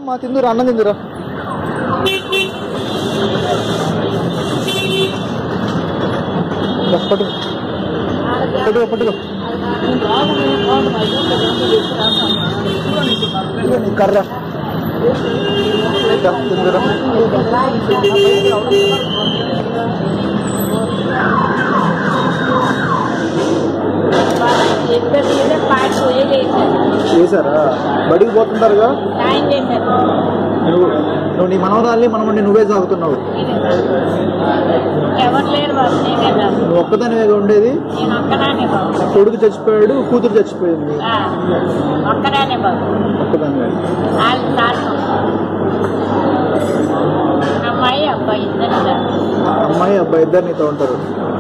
మా తిందురా అన్నం తిందురా పట్టుకో పట్టుకో పట్టుకో ఇదిగో నీ కర్ర ఇదా, తిందురా ఇద్దరు మీద పార్టీ వేసేసారు చేశారా బడికి పోతుంటారుగా సాయం చేశారు నువ్వు నువ్వు నీ మనవరాల్ని మనమండి నువ్వే సాగుతున్నావు ఎవరు లేరు బాబు నేనే బాబు నువ్వు ఒక్కదానివేగా ఉండేది నేను ఒక్కదానే బాబు కొడుకు చచ్చిపోయాడు కూతురు చచ్చిపోయింది ఆ, ఒక్కదానే బాబు ఒక్కదానివే వాళ్ళు సాధన అమ్మాయి అబ్బాయి ఇద్దరు సార్ అమ్మాయి అబ్బాయి ఇద్దరు నీతో ఉంటారు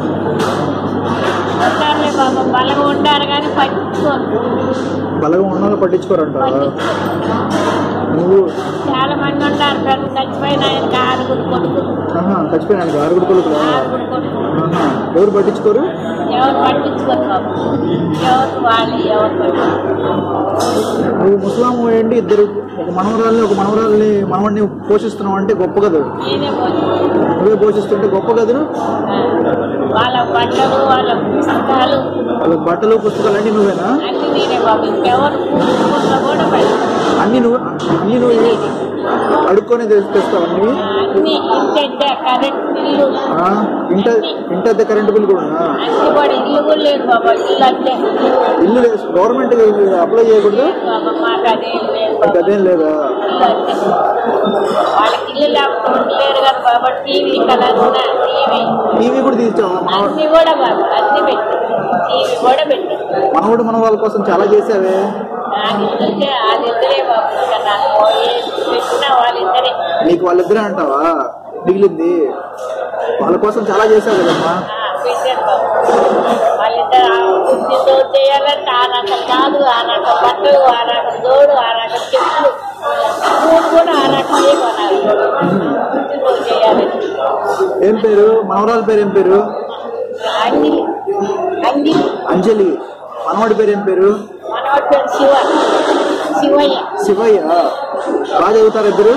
ఉంటారులే బాబు బలంగా ఉంటారు కానీ పట్టించుకోరు బలగా ఉన్నాలో పట్టించుకోరంట పట్టించుకోరు నువ్వు చాలా మంది ఉంటారు పెద్ద చచ్చిపోయిన ఆయనకి ఆరుగురు కొడుకులు ఆహా చచ్చిపోయినాడు ఆరుగురు కొడుకులా ఆరుగురు కొడుకులు ఆహా ఎవరు పట్టించుకోరు ఎవరు పట్టించుకోరు బాబు ఎవరు వాళ్ళు ఎవరు పట్టించుకోరు నువ్వు ముస్లాం ఏంటి ఇద్దరు ఒక మనవరాల్ని ఒక మనవరాల్ని మనవడిని పోషిస్తున్నావు అంటే గొప్ప కదా నేనే పోయి నువ్వే పోషిస్తుంటే గొప్ప కదను వాళ్ళ బట్టలు వాళ్ళ పుస్తకాలు వాళ్ళ బట్టలు పుస్తకాలు అన్నీ నువ్వేనా అన్ని నేనే బాబు ఇంకెవరు పూసుకున్నా కూడా పెట్టను. అన్ని నువ్వు అన్ని నువ్వు అడుక్కొని తె- తెస్తావు అన్ని అన్ని ఇంటే కరెంట్ బిల్లు ఆ, ఇంట ఇంటి అద్దె కరెంటు బిల్ కూడా అన్ని కూడా ఇల్లు కూడా లేదు బాబా ఇల్లు అట్లే ఇల్లు గవర్నమెంట్ అప్లై చేయకూడదు బాబా మాకు అదేం లేదు నీకు బాబా అదేం లేదా ఇల్లు అట్లే వాళ్ళకి ఇల్లు లేకపోతే ఉండలేరు కదా బాబా టీవీ కదా టీవీ టీవీ కూడా తీర్చావా మనవ- అన్ని కూడా బాబు అన్ని పెట్టు టీవీ కూడా పెట్టు మనవడు మన వాళ్ళ కోసం చాలా చేసావే నాకు ఇల్లు వాళ్ళిద్దరే బాబు ఇంకా నాకు ఏ పెట్టినా వాళ్ళిద్దరే నీకు వాళ్ళిద్దరే అంటావా మిగిలింది వాళ్ళ కోసం చాలా చేసావు కదమ్మా ఆ, పెట్టారు బాబు వాళ్ళిద్దరు ఆ కుర్చీతో చేయాలంటే ఆ రకం కాదు ఆ రకం బట్టలు ఆ రకం దోడు ఆ రకం చెప్పులు స్కూల్ కూడా ఆ రకమే కొనాలి కుర్చీతో చేయాలని ఏం పేరు మనవరాల పేరు ఏం పేరు అన్ని అన్ని అంజలి మనవడి పేరు ఏం పేరు మనవాడి పేరు శివ శివయ్య శివయ్య బాగా చదువుతారు ఇద్దరు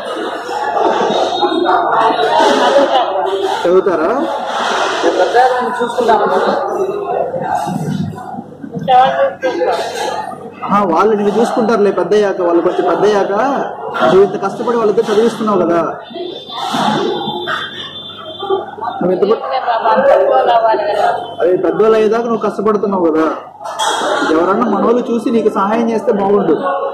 చదువుతారు చదువుతారా ఇంతవరకు చూసుకుంటారు. ఆహా, వాళ్ళు నిన్ను చూసుకుంటారులే పెద్దయ్యాక వాళ్ళు కొంచెం పెద్దయ్యాక నువ్వు ఇంత కష్టపడి వాళ్ళిద్దరు చదివిస్తున్నావు కదా నువ్వు ఇంత ప- ఇంతే బాబా అంత గోల్ అవ్వాలి కదా అదే పెద్దవాళ్ళు అయ్యేదాకా నువ్వు కష్టపడుతున్నావు కదా ఎవరన్నా మనోళ్ళు చూసి నీకు సహాయం చేస్తే బాగుండు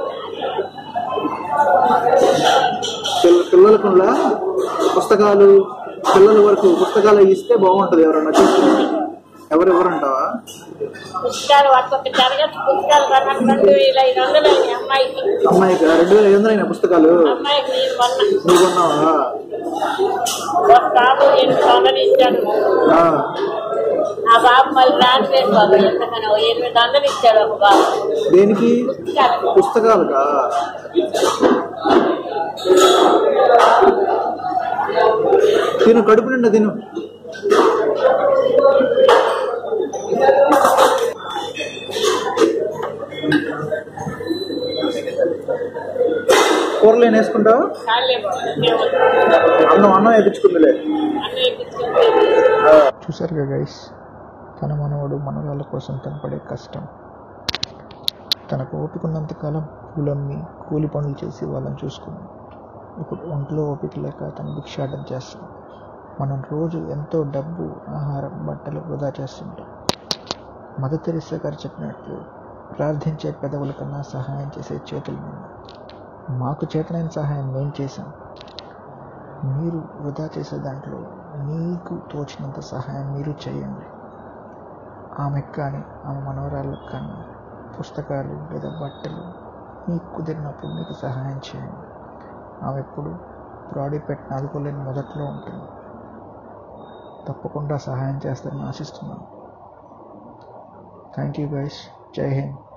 పిల్ల- పిల్లలకులా పుస్తకాలు పిల్లల వరకు పుస్తకాలు ఇస్తే బాగుంటది ఎవరన్నా చూసి ఎవరు ఎవరంటావా పుస్తకాలు ఒక్కొక్క తరగతి పుస్తకాలు కొన్నాను రెండు వేల ఐదు వందలు అయింది అమ్మాయికి అమ్మాయికి రెండు వేల ఐదు వందలు అయినా పుస్తకాలు అమ్మాయికి నేను కొన్నా నువ్వు కొన్నావా ఒక బాబు ఎనిమిది వందలు ఇచ్చాడు ఆ, ఆ బాబు మళ్ళీ రాట్లేదు బాబు ఎంతకన్నా ఓ ఎనిమిది వందలు ఇచ్చాడు ఒక బాబు దేనికి పుస్తకాలు పుస్తకాలుగా తిను కడుపు నిండా తిను కూరలు ఏం వేసుకుంటావా చాలే బాబు అన్నం అన్నం వేయించుకుందిలే అన్నీ ఇప్పించుకుంటే చూసారుగా గైస్ తన మనవడు మనవాళ్ళ కోసం తను పడే కష్టం తనకు ఓపికన్నంతకాలం పూలమ్మి కూలి పనులు చేసి వాళ్ళని చూసుకుంది ఇప్పుడు ఒంట్లో ఓపిక లేక తను భిక్షాటం చేస్తాం మనం రోజు ఎంతో డబ్బు ఆహారం బట్టలు వృధా చేస్తుంటాం మదర్ తెరిసా గారు చెప్పినట్లు ప్రార్థించే పెదవుల కన్నా సహాయం చేసే చేతులు మేము మాకు చేతనైన సహాయం మేము చేశాం మీరు వృధా చేసే దాంట్లో మీకు తోచినంత సహాయం మీరు చేయండి ఆమెకు కానీ ఆమె మనవరాళ్ళకు కానీ పుస్తకాలు లేదా బట్టలు మీకు కుదిరినప్పుడు మీకు సహాయం చేయండి ఆమె ఎప్పుడు ప్రాడీ పెట్టిన ఆదుకోలేని మొదట్లో ఉంటుంది తప్పకుండా సహాయం చేస్తారని ఆశిస్తున్నాను థ్యాంక్ యూ గైస్ జై హింద్